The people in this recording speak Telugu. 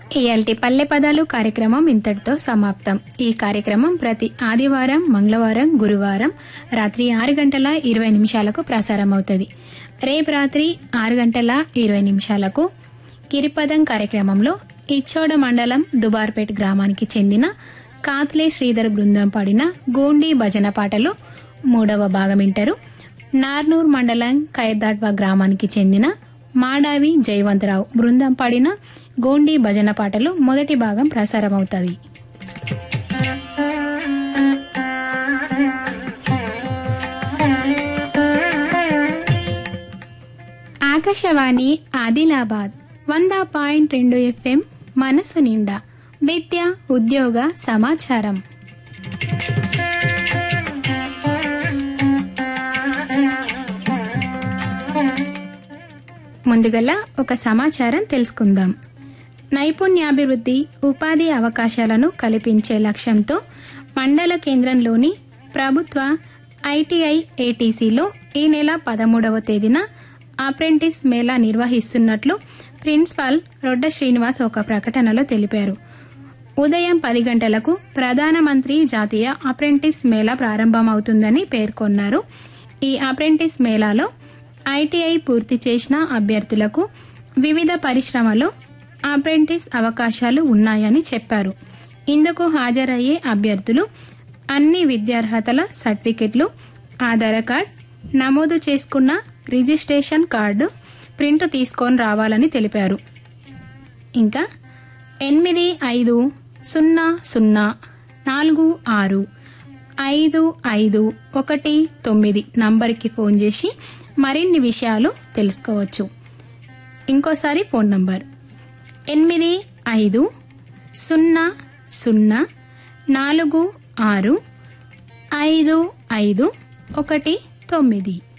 ఇయాల్టి పల్లె పదాలు కార్యక్రమం ఇంతటితో సమాప్తం ఈ కార్యక్రమం ప్రతి ఆదివారం మంగళవారం గురువారం రాత్రి ఆరు గంటల ఇరవై నిమిషాలకు ప్రసారం అవుతుంది రేపు రాత్రి ఆరు గంటల ఇరవై నిమిషాలకు గిరిపదం కార్యక్రమంలో ఇచ్చోడ మండలం దుబార్పేట్ గ్రామానికి చెందిన కాత్లే శ్రీధర్ బృందం పాడిన గోండి భజన పాటలు మూడవ భాగం వింటారు నార్నూర్ మండలం ఖైర్దాట్వా గ్రామానికి చెందిన మాడావి జయవంతరావు బృందం పాడిన గోండి భజన పాటలు మొదటి భాగం ప్రసారమవుతుంది ఆకాశవాణి ఆదిలాబాద్ వంద పాయింట్ రెండు ఎఫ్ఎం మనసు నిండా విద్య ఉద్యోగ సమాచారం ముందుగల ఒక సమాచారం తెలుసుకుందాం నైపుణ్యాభివృద్ధి ఉపాధి అవకాశాలను కల్పించే లక్ష్యంతో మండల కేంద్రంలోని ప్రభుత్వ ఐటీఐ ఏటీసీలో ఈ నెల పదమూడవ తేదీన అప్రెంటిస్ మేళా నిర్వహిస్తున్నట్లు ప్రిన్సిపాల్ రొడ్డ శ్రీనివాస్ ఒక ప్రకటనలో తెలిపారు ఉదయం పది గంటలకు ప్రధానమంత్రి జాతీయ అప్రెంటిస్ మేళా ప్రారంభమవుతుందని పేర్కొన్నారు ఈ అప్రెంటిస్ మేళాలో ఐటీఐ పూర్తి చేసిన అభ్యర్థులకు వివిధ పరిశ్రమలో అప్రెంటిస్ అవకాశాలు ఉన్నాయని చెప్పారు ఇందుకు హాజరయ్యే అభ్యర్థులు అన్ని విద్యార్హతల సర్టిఫికెట్లు ఆధార్ కార్డ్ నమోదు చేసుకున్న రిజిస్ట్రేషన్ కార్డు ప్రింట్ తీసుకొని రావాలని తెలిపారు ఇంకా ఎనిమిది ఐదు సున్నా సున్నా నాలుగు ఆరు ఐదు ఐదు ఒకటి తొమ్మిది నంబర్కి ఫోన్ చేసి మరిన్ని విషయాలు తెలుసుకోవచ్చు ఇంకోసారి ఫోన్ నంబర్ ఎనిమిది ఐదు సున్నా సున్నా నాలుగు ఆరు ఐదు ఐదు ఒకటి తొమ్మిది